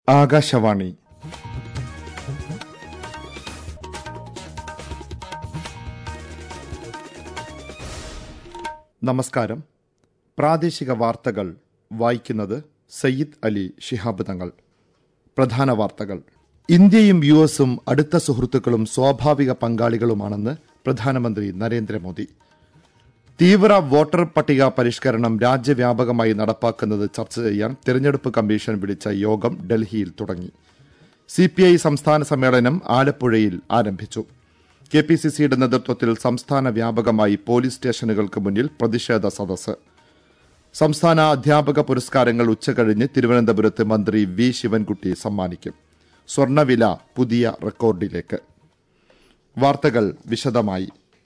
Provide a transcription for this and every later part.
ആകാശവാണി നമസ്കാരം പ്രാദേശിക വാർത്തകൾ വായിക്കുന്നത് സയ്യിദ് അലി ശിഹാബ് തങ്ങൾ പ്രധാന വാർത്തകൾ ഇന്ത്യയും യു എസും അടുത്ത സുഹൃത്തുക്കളും സ്വാഭാവിക പങ്കാളികളുമാണെന്ന് പ്രധാനമന്ത്രി നരേന്ദ്രമോദി തീവ്ര വോട്ടർ പട്ടിക പരിഷ്കരണം രാജ്യവ്യാപകമായി നടപ്പാക്കുന്നത് ചർച്ച ചെയ്യാൻ തെരഞ്ഞെടുപ്പ് കമ്മീഷൻ വിളിച്ച യോഗം ഡൽഹിയിൽ തുടങ്ങി സിപിഐ സംസ്ഥാന സമ്മേളനം ആലപ്പുഴയിൽ ആരംഭിച്ചു കെ പി സി സിയുടെ നേതൃത്വത്തിൽ സംസ്ഥാന വ്യാപകമായി പോലീസ് സ്റ്റേഷനുകൾക്ക് മുന്നിൽ പ്രതിഷേധ സദസ്സ് സംസ്ഥാന അധ്യാപക പുരസ്കാരങ്ങൾ ഉച്ചകഴിഞ്ഞ് തിരുവനന്തപുരത്ത് മന്ത്രി വി ശിവൻകുട്ടി സമ്മാനിക്കും സ്വർണവില പുതിയ റെക്കോർഡിലേക്ക് വാർത്തകൾ വിശദമായി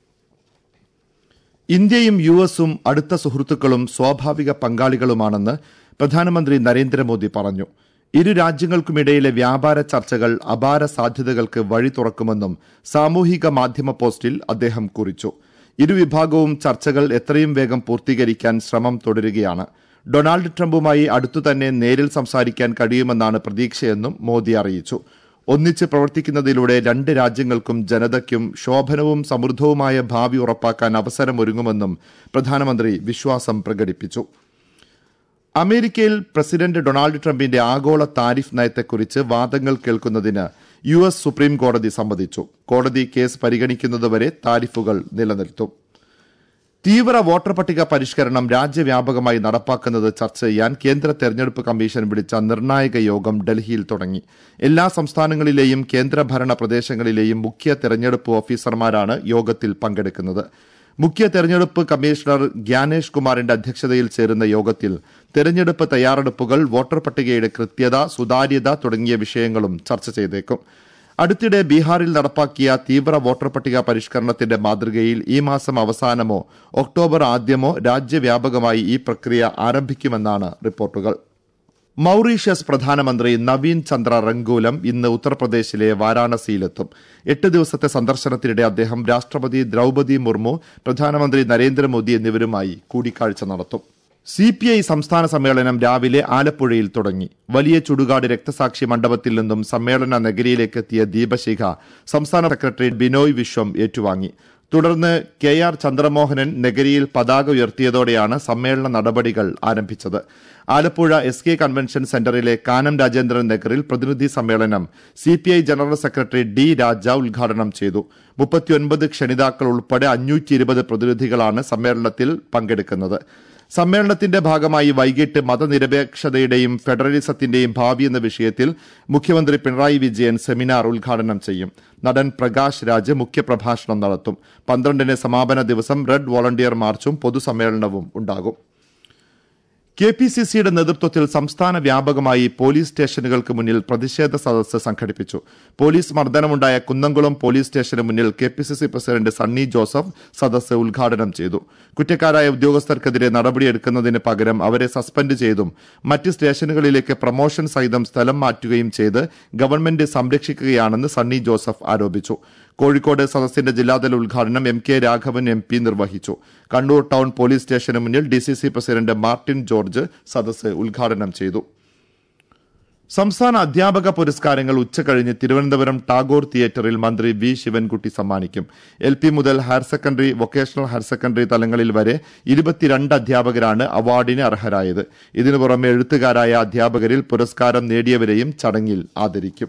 ഇന്ത്യയും യു എസും അടുത്ത സുഹൃത്തുക്കളും സ്വാഭാവിക പങ്കാളികളുമാണെന്ന് പ്രധാനമന്ത്രി നരേന്ദ്രമോദി പറഞ്ഞു ഇരു രാജ്യങ്ങൾക്കുമിടയിലെ വ്യാപാര ചർച്ചകൾ അപാര സാധ്യതകൾക്ക് വഴി തുറക്കുമെന്നും സാമൂഹിക മാധ്യമ പോസ്റ്റിൽ അദ്ദേഹം കുറിച്ചു ഇരുവിഭാഗവും ചർച്ചകൾ എത്രയും വേഗം പൂർത്തീകരിക്കാൻ ശ്രമം തുടരുകയാണ് ഡൊണാൾഡ് ട്രംപുമായി അടുത്തുതന്നെ നേരിൽ സംസാരിക്കാൻ കഴിയുമെന്നാണ് പ്രതീക്ഷയെന്നും മോദി അറിയിച്ചു ഒന്നിച്ച് പ്രവർത്തിക്കുന്നതിലൂടെ രണ്ട് രാജ്യങ്ങൾക്കും ജനതയ്ക്കും ശോഭനവും സമൃദ്ധവുമായ ഭാവി ഉറപ്പാക്കാൻ അവസരമൊരുങ്ങുമെന്നും പ്രധാനമന്ത്രി വിശ്വാസം പ്രകടിപ്പിച്ചു അമേരിക്കയിൽ പ്രസിഡന്റ് ഡൊണാൾഡ് ട്രംപിന്റെ ആഗോള താരിഫ് നയത്തെക്കുറിച്ച് വാദങ്ങൾ കേൾക്കുന്നതിന് യു എസ് സുപ്രീം കോടതി സമ്മതിച്ചു കോടതി കേസ് പരിഗണിക്കുന്നതുവരെ താരിഫുകൾ നിലനിർത്തും തീവ്ര വോട്ടർ പട്ടിക പരിഷ്കരണം രാജ്യവ്യാപകമായി നടപ്പാക്കുന്നത് ചർച്ച ചെയ്യാൻ കേന്ദ്ര തെരഞ്ഞെടുപ്പ് കമ്മീഷൻ വിളിച്ച നിർണായക യോഗം ഡൽഹിയിൽ തുടങ്ങി എല്ലാ സംസ്ഥാനങ്ങളിലെയും കേന്ദ്രഭരണ പ്രദേശങ്ങളിലെയും മുഖ്യ തെരഞ്ഞെടുപ്പ് ഓഫീസർമാരാണ് യോഗത്തിൽ പങ്കെടുക്കുന്നത് മുഖ്യ തെരഞ്ഞെടുപ്പ് കമ്മീഷണർ ഗ്യാനേഷ് കുമാറിന്റെ അധ്യക്ഷതയിൽ ചേരുന്ന യോഗത്തിൽ തെരഞ്ഞെടുപ്പ് തയ്യാറെടുപ്പുകൾ വോട്ടർ പട്ടികയുടെ കൃത്യത സുതാര്യത തുടങ്ങിയ വിഷയങ്ങളും ചർച്ച ചെയ്തേക്കും അടുത്തിടെ ബീഹാറിൽ നടപ്പാക്കിയ തീവ്ര വോട്ടർ പട്ടിക പരിഷ്കരണത്തിന്റെ മാതൃകയിൽ ഈ മാസം അവസാനമോ ഒക്ടോബർ ആദ്യമോ രാജ്യവ്യാപകമായി ഈ പ്രക്രിയ ആരംഭിക്കുമെന്നാണ് റിപ്പോർട്ടുകൾ മൌറീഷ്യസ് പ്രധാനമന്ത്രി നവീൻ ചന്ദ്ര റംഗൂലം ഇന്ന് ഉത്തർപ്രദേശിലെ വാരാണസിയിലെത്തും എട്ട് ദിവസത്തെ സന്ദർശനത്തിനിടെ അദ്ദേഹം രാഷ്ട്രപതി ദ്രൌപതി മുർമു പ്രധാനമന്ത്രി നരേന്ദ്രമോദി എന്നിവരുമായി കൂടിക്കാഴ്ച നടത്തും സി പി ഐ സംസ്ഥാന സമ്മേളനം രാവിലെ ആലപ്പുഴയിൽ തുടങ്ങി വലിയ ചുടുകാട് രക്തസാക്ഷി മണ്ഡപത്തിൽ നിന്നും സമ്മേളന നഗരിയിലേക്ക് എത്തിയ ദീപശിഖ സംസ്ഥാന സെക്രട്ടറി ബിനോയ് വിശ്വം ഏറ്റുവാങ്ങി തുടർന്ന് കെ ആർ ചന്ദ്രമോഹനൻ നഗരിയിൽ പതാക ഉയർത്തിയതോടെയാണ് സമ്മേളന നടപടികൾ ആരംഭിച്ചത് ആലപ്പുഴ എസ് കെ കൺവെൻഷൻ സെന്ററിലെ കാനം രാജേന്ദ്രൻ നഗറിൽ പ്രതിനിധി സമ്മേളനം C P I general secretary D Raja ഉദ്ഘാടനം ചെയ്തു മുപ്പത്തിയൊൻപത് ക്ഷണിതാക്കൾ ഉൾപ്പെടെ അഞ്ഞൂറ്റി ഇരുപത് പ്രതിനിധികളാണ് സമ്മേളനത്തിൽ പങ്കെടുക്കുന്നത് സമ്മേളനത്തിന്റെ ഭാഗമായി വൈകിട്ട് മതനിരപേക്ഷതയുടെയും ഫെഡറലിസത്തിന്റെയും ഭാവി എന്ന വിഷയത്തിൽ മുഖ്യമന്ത്രി പിണറായി വിജയൻ സെമിനാർ ഉദ്ഘാടനം ചെയ്യും നടൻ പ്രകാശ് രാജ് മുഖ്യപ്രഭാഷണം നടത്തും പന്ത്രണ്ടിന് സമാപന ദിവസം റെഡ് വോളണ്ടിയർ മാർച്ചും പൊതുസമ്മേളനവും ഉണ്ടാകും കെ പി സി സിയുടെ നേതൃത്വത്തിൽ സംസ്ഥാന വ്യാപകമായി പോലീസ് സ്റ്റേഷനുകൾക്ക് മുന്നിൽ പ്രതിഷേധ സദസ്സ് സംഘടിപ്പിച്ചു പോലീസ് മർദ്ദനമുണ്ടായ കുന്നംകുളം പോലീസ് സ്റ്റേഷന് മുന്നിൽ K P C C president Sunny Joseph സദസ്സ് ഉദ്ഘാടനം ചെയ്തു കുറ്റക്കാരായ ഉദ്യോഗസ്ഥർക്കെതിരെ നടപടിയെടുക്കുന്നതിന് പകരം അവരെ സസ്പെൻഡ് ചെയ്തും മറ്റ് സ്റ്റേഷനുകളിലേക്ക് പ്രമോഷൻ സഹിതം സ്ഥലം മാറ്റുകയും ചെയ്ത് ഗവൺമെന്റ് സംരക്ഷിക്കുകയാണെന്ന് സണ്ണി ജോസഫ് ആരോപിച്ചു കോഴിക്കോട് സദസ്സിന്റെ ജില്ലാതല ഉദ്ഘാടനം M K Raghavan M P നിർവഹിച്ചു കണ്ണൂർ ടൗൺ പോലീസ് സ്റ്റേഷന് മുന്നിൽ D C C president Martin George സദസ്സ് ഉദ്ഘാടനം ചെയ്തു സംസ്ഥാന അധ്യാപക പുരസ്കാരങ്ങൾ ഉച്ചകഴിഞ്ഞ് തിരുവനന്തപുരം ടാഗോർ തിയേറ്ററിൽ മന്ത്രി വി ശിവൻകുട്ടി സമ്മാനിക്കും എൽ പി മുതൽ higher secondary vocational higher secondary തലങ്ങളിൽ വരെ ഇരുപത്തിരണ്ട് അധ്യാപകരാണ് അവാർഡിന് അർഹരായത് ഇതിനു പുറമെ എഴുത്തുകാരായ അധ്യാപകരിൽ പുരസ്കാരം നേടിയവരെയും ചടങ്ങിൽ ആദരിക്കും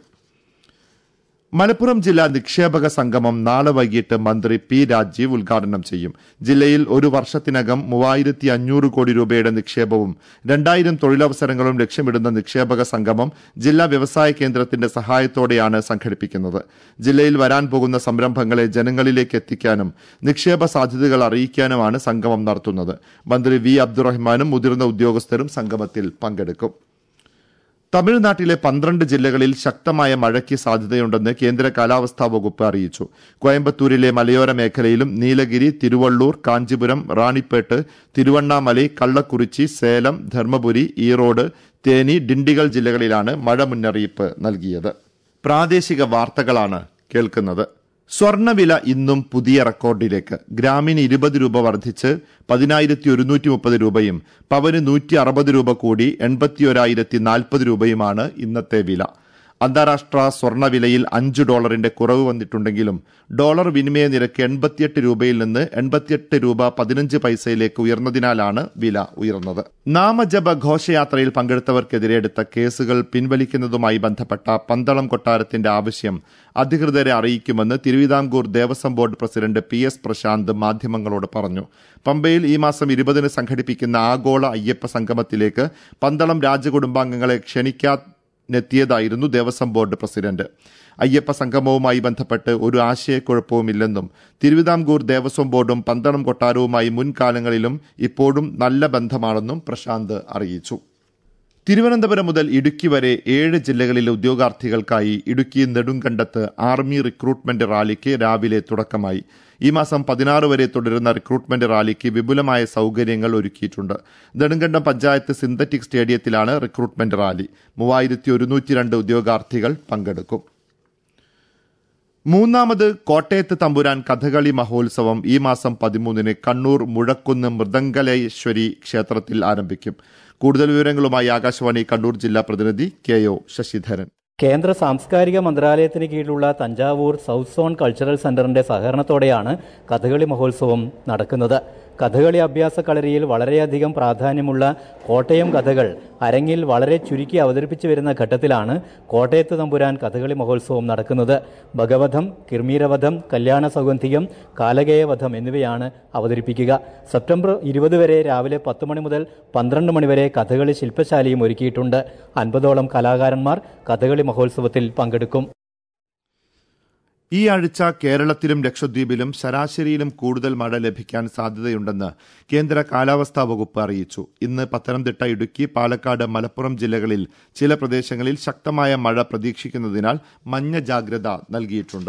മലപ്പുറം ജില്ലാ നിക്ഷേപക സംഗമം നാളെ വൈകിട്ട് മന്ത്രി പി രാജീവ് ഉദ്ഘാടനം ചെയ്യും ജില്ലയിൽ ഒരു വർഷത്തിനകം മൂവായിരത്തി അഞ്ഞൂറ് കോടി രൂപയുടെ നിക്ഷേപവും രണ്ടായിരം തൊഴിലവസരങ്ങളും ലക്ഷ്യമിടുന്ന നിക്ഷേപക സംഗമം ജില്ലാ വ്യവസായ കേന്ദ്രത്തിന്റെ സഹായത്തോടെയാണ് സംഘടിപ്പിക്കുന്നത് ജില്ലയിൽ വരാൻ പോകുന്ന സംരംഭങ്ങളെ ജനങ്ങളിലേക്ക് എത്തിക്കാനും നിക്ഷേപ സാധ്യതകൾ അറിയിക്കാനുമാണ് സംഗമം നടത്തുന്നത് മന്ത്രി വി അബ്ദുറഹ്മാനും മുതിർന്ന ഉദ്യോഗസ്ഥരും സംഗമത്തിൽ പങ്കെടുക്കും തമിഴ്നാട്ടിലെ പന്ത്രണ്ട് ജില്ലകളിൽ ശക്തമായ മഴയ്ക്ക് സാധ്യതയുണ്ടെന്ന് കേന്ദ്ര കാലാവസ്ഥാ വകുപ്പ് അറിയിച്ചു കോയമ്പത്തൂരിലെ മലയോര മേഖലയിലും നീലഗിരി തിരുവള്ളൂർ കാഞ്ചിപുരം റാണിപ്പേട്ട് തിരുവണ്ണാമലൈ കള്ളക്കുറിച്ചി സേലം ധർമ്മപുരി ഈറോഡ് തേനി ഡിണ്ടിഗൽ ജില്ലകളിലാണ് മഴ മുന്നറിയിപ്പ് നൽകിയത് പ്രാദേശിക വാർത്തകളാണ് കേൾക്കുന്നത് സ്വർണവില ഇന്നും പുതിയ റെക്കോർഡിലേക്ക് ഗ്രാമിന് ഇരുപത് രൂപ വർദ്ധിച്ച് പതിനായിരത്തി ഒരുന്നൂറ്റി മുപ്പത് രൂപയും പവന് നൂറ്റി അറുപത് രൂപ കൂടി എൺപത്തിയൊരായിരത്തി നാൽപ്പത് രൂപയുമാണ് ഇന്നത്തെ വില അന്താരാഷ്ട്ര സ്വർണവിലയിൽ അഞ്ച് ഡോളറിന്റെ കുറവ് വന്നിട്ടുണ്ടെങ്കിലും ഡോളർ വിനിമയ നിരക്ക് എൺപത്തിയെട്ട് രൂപയിൽ നിന്ന് എൺപത്തിയെട്ട് രൂപ പതിനഞ്ച് പൈസയിലേക്ക് ഉയർന്നതിനാലാണ് വില ഉയർന്നത് നാമജപ ഘോഷയാത്രയിൽ പങ്കെടുത്തവർക്കെതിരെ എടുത്ത കേസുകൾ പിൻവലിക്കുന്നതുമായി ബന്ധപ്പെട്ട പന്തളം കൊട്ടാരത്തിന്റെ ആവശ്യം അധികൃതരെ അറിയിക്കുമെന്ന് Thiruvithamkoor Devaswom board president P S Prashanth മാധ്യമങ്ങളോട് പറഞ്ഞു പമ്പയിൽ ഈ മാസം ഇരുപതിന് സംഘടിപ്പിക്കുന്ന ആഗോള അയ്യപ്പ സംഗമത്തിലേക്ക് പന്തളം രാജകുടുംബാംഗങ്ങളെ ക്ഷണിക്കാ നെത്തിയതായിരുന്നു ദേവസ്വം ബോർഡ് പ്രസിഡന്റ് അയ്യപ്പ സംഗമവുമായി ബന്ധപ്പെട്ട് ഒരു ആശയക്കുഴപ്പവുമില്ലെന്നും തിരുവിതാംകൂർ ദേവസ്വം ബോർഡും പന്തളം കൊട്ടാരവുമായി മുൻകാലങ്ങളിലും ഇപ്പോഴും നല്ല ബന്ധമാണെന്നും പ്രശാന്ത് അറിയിച്ചു തിരുവനന്തപുരം മുതൽ ഇടുക്കി വരെ ഏഴ് ജില്ലകളിലെ ഉദ്യോഗാർത്ഥികൾക്കായി ഇടുക്കി നെടുങ്കണ്ടത്ത് ആർമി റിക്രൂട്ട്മെന്റ് റാലിക്ക് രാവിലെ തുടക്കമായി ഈ മാസം പതിനാറ് വരെ തുടരുന്ന റിക്രൂട്ട്മെന്റ് റാലിക്ക് വിപുലമായ സൗകര്യങ്ങൾ ഒരുക്കിയിട്ടുണ്ട് നെടുങ്കണ്ടം പഞ്ചായത്ത് സിന്തറ്റിക് സ്റ്റേഡിയത്തിലാണ് റിക്രൂട്ട്മെന്റ് റാലി മൂവായിരത്തി ഒരുന്നൂറ്റി രണ്ട് ഉദ്യോഗാർത്ഥികൾ പങ്കെടുക്കും മൂന്നാമത് കോട്ടയത്ത് തമ്പുരാൻ കഥകളി മഹോത്സവം ഈ മാസം പതിമൂന്നിന് കണ്ണൂർ മുഴക്കുന്ന് മൃദംഗലേശ്വരി ക്ഷേത്രത്തിൽ ആരംഭിക്കും കൂടുതൽ വിവരങ്ങളുമായി ആകാശവാണി കണ്ണൂർ ജില്ലാ പ്രതിനിധി കെ ഒ ശശിധരൻ കേന്ദ്ര സാംസ്കാരിക മന്ത്രാലയത്തിന് കീഴിലുള്ള തഞ്ചാവൂർ സൗത്ത് സോൺ കൾച്ചറൽ സെന്ററിന്റെ സഹകരണത്തോടെയാണ് കഥകളി മഹോത്സവം നടക്കുന്നത് കഥകളി അഭ്യാസ കളരിയിൽ വളരെയധികം പ്രാധാന്യമുള്ള കോട്ടയം കഥകൾ അരങ്ങിൽ വളരെ ചുരുക്കി അവതരിപ്പിച്ചു വരുന്ന ഘട്ടത്തിലാണ് കോട്ടയത്ത് തമ്പുരാൻ കഥകളി മഹോത്സവം നടക്കുന്നത് ഭഗവധം കിർമീരവധം കല്യാണ സൗഗന്ധികം കാലകേയവധം എന്നിവയാണ് അവതരിപ്പിക്കുക സെപ്റ്റംബർ ഇരുപത് വരെ രാവിലെ പത്ത് മണി മുതൽ പന്ത്രണ്ട് മണി വരെ കഥകളി ശില്പശാലയും ഒരുക്കിയിട്ടുണ്ട് അൻപതോളം കലാകാരന്മാർ കഥകളി മഹോത്സവത്തിൽ പങ്കെടുക്കും ഈ ആഴ്ച കേരളത്തിലും ലക്ഷദ്വീപിലും ശരാശരിയിലും കൂടുതൽ മഴ ലഭിക്കാൻ സാധ്യതയുണ്ടെന്ന് കേന്ദ്ര കാലാവസ്ഥാ വകുപ്പ് അറിയിച്ചു ഇന്ന് പത്തനംതിട്ട ഇടുക്കി പാലക്കാട് മലപ്പുറം ജില്ലകളിൽ ചില പ്രദേശങ്ങളിൽ ശക്തമായ മഴ പ്രതീക്ഷിക്കുന്നതിനാൽ മഞ്ഞ ജാഗ്രത നൽകിയിട്ടുണ്ട്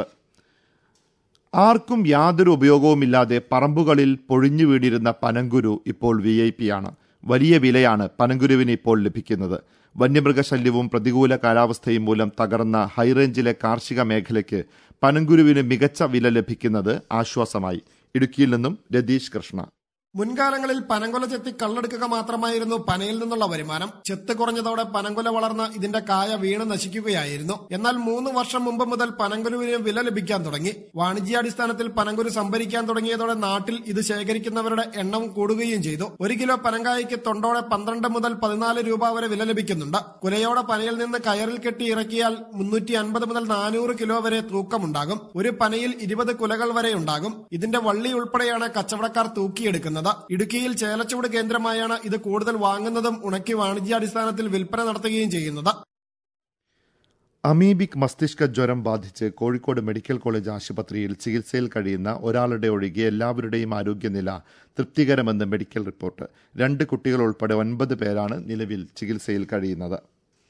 ആർക്കും യാതൊരു ഉപയോഗവുമില്ലാതെ പറമ്പുകളിൽ പൊഴിഞ്ഞു വീണിരുന്ന പനങ്കുരു ഇപ്പോൾ വി ഐ പി ആണ് വലിയ വിലയാണ് പനങ്കുരുവിന് ഇപ്പോൾ ലഭിക്കുന്നത് വന്യമൃഗശല്യവും പ്രതികൂല കാലാവസ്ഥയും മൂലം തകർന്ന ഹൈറേഞ്ചിലെ കാർഷിക മേഖലയ്ക്ക് പനങ്കുരുവിന് മികച്ച വില ലഭിക്കുന്നത് ആശ്വാസമായി ഇടുക്കിയിൽ നിന്നും രതീഷ് കൃഷ്ണ മുൻകാലങ്ങളിൽ പനങ്കൊല ചെത്തി കള്ളെടുക്കുക മാത്രമായിരുന്നു പനയിൽ നിന്നുള്ള വരുമാനം ചെത്ത് കുറഞ്ഞതോടെ പനങ്കൊല വളർന്ന് ഇതിന്റെ കായ വീണ് നശിക്കുകയായിരുന്നു എന്നാൽ മൂന്ന് വർഷം മുമ്പ് മുതൽ പനങ്കുരുവിന് വില ലഭിക്കാൻ തുടങ്ങി വാണിജ്യാടിസ്ഥാനത്തിൽ പനങ്കുരു സംഭരിക്കാൻ തുടങ്ങിയതോടെ നാട്ടിൽ ഇത് ശേഖരിക്കുന്നവരുടെ എണ്ണം കൂടുകയും ചെയ്തു ഒരു കിലോ പനങ്കായ്ക്ക് തൊണ്ടോടെ പന്ത്രണ്ട് മുതൽ പതിനാല് രൂപ വരെ വില ലഭിക്കുന്നുണ്ട് കുലയോടെ പനയിൽ നിന്ന് കയറിൽ കെട്ടി ഇറക്കിയാൽ മുന്നൂറ്റി അൻപത് മുതൽ നാനൂറ് കിലോ വരെ തൂക്കമുണ്ടാകും ഒരു പനയിൽ ഇരുപത് കുലകൾ വരെ ഉണ്ടാകും ഇതിന്റെ വള്ളി ഉൾപ്പെടെയാണ് കച്ചവടക്കാർ തൂക്കിയെടുക്കുന്നത് ഇടുക്കിയിൽ ചേലച്ചൂട് കേന്ദ്രമായാണ് ഇത് കൂടുതൽ വാങ്ങുന്നതും ഉണക്കി വാണിജ്യാടിസ്ഥാനത്തിൽ വിൽപ്പന നടത്തുകയും ചെയ്യുന്നത് അമീബിക് മസ്തിഷ്ക ജ്വരം ബാധിച്ച് കോഴിക്കോട് മെഡിക്കൽ കോളേജ് ആശുപത്രിയിൽ ചികിത്സയിൽ കഴിയുന്ന ഒരാളുടെ ഒഴികെ എല്ലാവരുടെയും ആരോഗ്യനില തൃപ്തികരമെന്ന് മെഡിക്കൽ റിപ്പോർട്ട് രണ്ട് കുട്ടികൾ ഉൾപ്പെടെ ഒൻപത് പേരാണ് നിലവിൽ ചികിത്സയിൽ കഴിയുന്നത്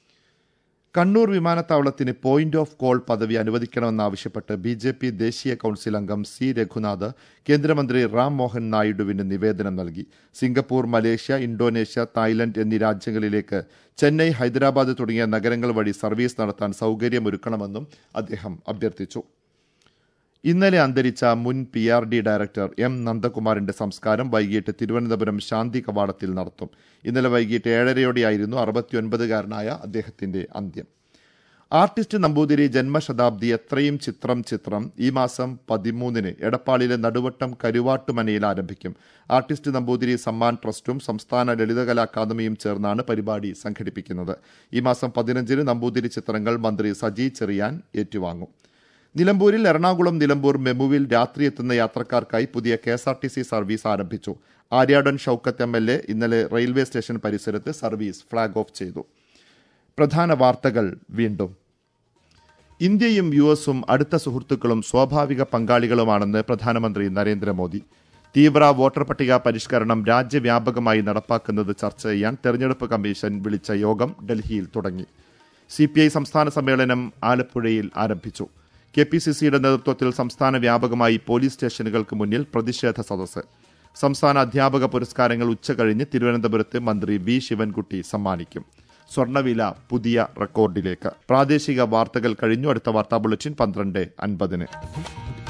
കണ്ണൂർ വിമാനത്താവളത്തിന് പോയിന്റ് ഓഫ് കോൾ പദവി അനുവദിക്കണമെന്നാവശ്യപ്പെട്ട് ബി ജെ പി ദേശീയ കൌൺസിൽ അംഗം സി രഘുനാഥ് കേന്ദ്രമന്ത്രി റാം മോഹൻ നായിഡുവിന് നിവേദനം നൽകി സിംഗപ്പൂർ മലേഷ്യ ഇന്തോനേഷ്യ തായ്ലൻഡ് എന്നീ രാജ്യങ്ങളിലേക്ക് ചെന്നൈ ഹൈദരാബാദ് തുടങ്ങിയ നഗരങ്ങൾ വഴി സർവീസ് നടത്താൻ സൌകര്യമൊരുക്കണമെന്നും അദ്ദേഹം അഭ്യർത്ഥിച്ചു ഇന്നലെ അന്തരിച്ച മുൻ P R D director M നന്ദകുമാറിന്റെ സംസ്കാരം വൈകിട്ട് തിരുവനന്തപുരം ശാന്തി കവാടത്തിൽ നടത്തും ഇന്നലെ വൈകിട്ട് ഏഴരയോടെയായിരുന്നു അറുപത്തിയൊൻപതുകാരനായ അദ്ദേഹത്തിന്റെ അന്ത്യം ആർട്ടിസ്റ്റ് നമ്പൂതിരി ജന്മശതാബ്ദി എത്രയും ചിത്രം ചിത്രം ഈ മാസം പതിമൂന്നിന് എടപ്പാളിലെ നടുവട്ടം കരുവാട്ടുമനയിൽ ആരംഭിക്കും ആർട്ടിസ്റ്റ് നമ്പൂതിരി സമ്മാൻ ട്രസ്റ്റും സംസ്ഥാന ലളിതകലാ അക്കാദമിയും ചേർന്നാണ് പരിപാടി സംഘടിപ്പിക്കുന്നത് ഈ മാസം പതിനഞ്ചിന് നമ്പൂതിരി ചിത്രങ്ങൾ മന്ത്രി സജി ചെറിയാൻ ഏറ്റുവാങ്ങും നിലമ്പൂരിൽ എറണാകുളം നിലമ്പൂർ മെമുവിൽ രാത്രി എത്തുന്ന യാത്രക്കാർക്കായി പുതിയ K S R T C service ആരംഭിച്ചു Aryadan Shoukath M L A ഇന്നലെ റെയിൽവേ സ്റ്റേഷൻ പരിസരത്ത് സർവീസ് ഫ്ളാഗ് ഓഫ് ചെയ്തു പ്രധാന വാർത്തകൾ വീണ്ടും ഇന്ത്യയും യു എസും അടുത്ത സുഹൃത്തുക്കളും സ്വാഭാവിക പങ്കാളികളുമാണെന്ന് പ്രധാനമന്ത്രി നരേന്ദ്രമോദി തീവ്ര വോട്ടർ പട്ടിക പരിഷ്കരണം രാജ്യവ്യാപകമായി നടപ്പാക്കുന്നത് ചർച്ച ചെയ്യാൻ തെരഞ്ഞെടുപ്പ് കമ്മീഷൻ വിളിച്ച യോഗം ഡൽഹിയിൽ തുടങ്ങി സിപിഐ സംസ്ഥാന സമ്മേളനം ആലപ്പുഴയിൽ ആരംഭിച്ചു കെ പി സി സിയുടെ നേതൃത്വത്തിൽ സംസ്ഥാന വ്യാപകമായി പോലീസ് സ്റ്റേഷനുകൾക്ക് മുന്നിൽ പ്രതിഷേധ സദസ്സ് സംസ്ഥാന അധ്യാപക പുരസ്കാരങ്ങൾ ഉച്ചകഴിഞ്ഞ് തിരുവനന്തപുരത്ത് മന്ത്രി വി ശിവൻകുട്ടി സമ്മാനിക്കും സ്വർണ്ണവില പുതിയ റെക്കോർഡിലേക്ക് പ്രാദേശിക വാർത്തകൾ കഴിഞ്ഞു അടുത്ത വാർത്താ ബുള്ളറ്റിൻ പന്ത്രണ്ട് അൻപതിന്